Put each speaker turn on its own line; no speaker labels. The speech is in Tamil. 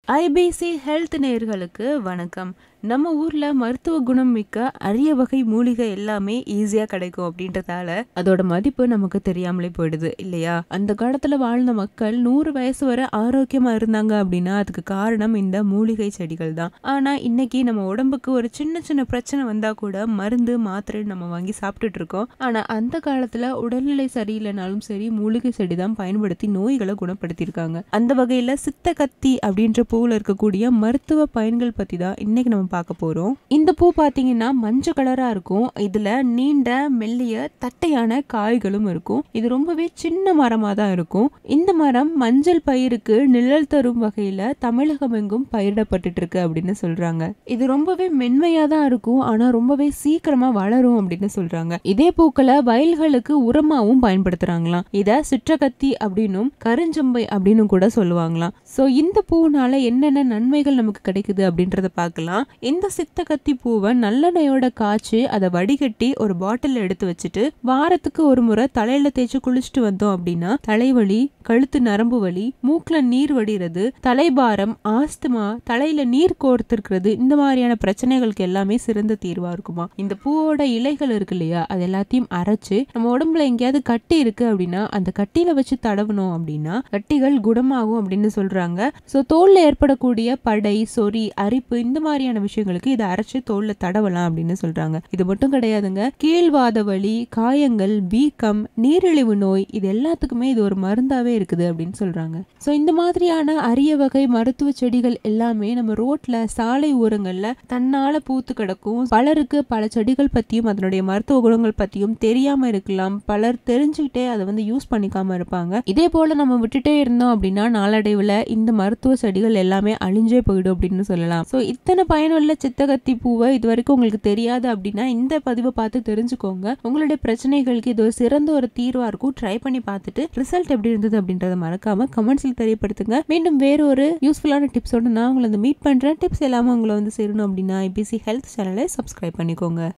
ஐபிசி ஹெல்த் நேயர்களுக்கு வணக்கம் நம்ம ஊர்ல மருத்துவ குணம் மிக்க அரிய வகை மூலிகை எல்லாமே ஈஸியா கிடைக்கும் அப்படின்றதால அதோட மதிப்பு நமக்கு தெரியாமலே போயிடுது இல்லையா அந்த காலத்துல வாழ்ந்த மக்கள் நூறு வயசு வரை ஆரோக்கியமா இருந்தாங்க அப்படின்னா அதுக்கு காரணம் இந்த மூலிகை செடிகள் தான் ஆனா இன்னைக்கு நம்ம உடம்புக்கு ஒரு சின்ன சின்ன பிரச்சனை வந்தா கூட மருந்து மாத்திரை நம்ம வாங்கி சாப்பிட்டுட்டு இருக்கோம் ஆனா அந்த காலத்துல உடல்நிலை சரியில்லைனாலும் சரி மூலிகை செடி தான் பயன்படுத்தி நோய்களை குணப்படுத்தியிருக்காங்க அந்த வகையில சித்த கத்தி அப்படின்ற பூவில் இருக்கக்கூடிய மருத்துவ பயன்கள் பத்தி தான் இன்னைக்கு நம்ம பார்க்க போறோம் இந்த பூ பாத்தீங்கன்னா மஞ்சள் கலரா இருக்கும் இதுல நீண்ட மெல்லிய தட்டையான காய்களும் இருக்கும் இது ரொம்பவே சின்ன மரமா தான் இருக்கும் இந்த மரம் மஞ்சள் பயிருக்கு நிழல் தரும் வகையில தமிழகம் எங்கும் பயிரிடப்பட்டுட்டு இருக்கு அப்படின்னு சொல்றாங்க இது ரொம்பவே மென்மையா தான் இருக்கும் ஆனா ரொம்பவே சீக்கிரமா வளரும் அப்படின்னு சொல்றாங்க இதே பூக்களை வயல்களுக்கு உரமாவும் பயன்படுத்துறாங்களாம் இத சிற்றகத்தி அப்படின்னும் கருஞ்சம்பை அப்படின்னு கூட சொல்லுவாங்களாம் சோ இந்த பூனால என்னென்ன நன்மைகள் நமக்கு கிடைக்குது அப்படின்றத பார்க்கலாம் இந்த சித்த கத்தி பூவை நல்லெண்ணெயோட காய்ச்சி அதை வடிகட்டி ஒரு பாட்டில் எடுத்து வச்சுட்டு வாரத்துக்கு ஒரு முறை தலையில தேய்ச்சி குளிச்சுட்டு வந்தோம் அப்படின்னா தலைவலி கழுத்து நரம்பு வலி மூக்குல நீர் வடிகிறது தலைபாரம் ஆஸ்துமா தலையில நீர் கோர்த்திருக்கிறது இந்த மாதிரியான பிரச்சனைகளுக்கு எல்லாமே சிறந்த தீர்வா இருக்குமா இந்த பூவோட இலைகள் இருக்கு இல்லையா அது எல்லாத்தையும் அரைச்சு நம்ம உடம்புல எங்கேயாவது கட்டி இருக்கு அப்படின்னா அந்த கட்டியில வச்சு தடவணும் அப்படின்னா கட்டிகள் குணமாகும் அப்படின்னு சொல்றாங்க சோ தோல்ல ஏற்படக்கூடிய படை சொறி அரிப்பு இந்த மாதிரியான விஷயங்களுக்கு இதை அரைச்சு தோல்ல தடவலாம் அப்படின்னு சொல்றாங்க இது மட்டும் கிடையாதுங்க கீழ்வாத வலி காயங்கள் வீக்கம் நீரிழிவு நோய் இது எல்லாத்துக்குமே இது ஒரு மருந்தாவே இருக்குது அப்படின்னு சொல்றாங்க சோ இந்த மாதிரியான அரிய வகை மருத்துவ செடிகள் எல்லாமே நம்ம ரோட்ல சாலை ஓரங்கள்ல தன்னால பூத்து கிடக்கும் பலருக்கு பல செடிகள் பத்தியும் அதனுடைய மருத்துவ குணங்கள் பத்தியும் தெரியாம இருக்கலாம் பலர் தெரிஞ்சுக்கிட்டே அதை வந்து யூஸ் பண்ணிக்காம இருப்பாங்க இதே போல நம்ம விட்டுட்டே இருந்தோம் அப்படின்னா நாளடைவுல இந்த மருத்துவ செடிகள் எல்லாமே அழிஞ்சே போயிடும் அப்படின்னு சொல்லலாம் சோ இத்தனை பயனுள்ள சித்தகத்தி பூவை இது வரைக்கும் உங்களுக்கு தெரியாது அப்படின்னா இந்த பதிவை பார்த்து தெரிஞ்சுக்கோங்க உங்களுடைய பிரச்சனைகளுக்கு இது ஒரு சிறந்த ஒரு தீர்வா இருக்கும் ட்ரை பண்ணி பார்த்துட்டு ரிசல்ட் எப்படி இருந்தது அப்படின்றத மறக்காம கமெண்ட்ஸில் தெரியப்படுத்துங்க மீண்டும் வேற ஒரு யூஸ்ஃபுல்லான டிப்ஸோட நான் உங்களை வந்து மீட் பண்றேன் டிப்ஸ் எல்லாமே உங்களை வந்து சேரணும் அப்படின்னா ஐபிசி ஹெல்த் சேனலை சப்ஸ்கிரைப் பண்ணிக்கோங்க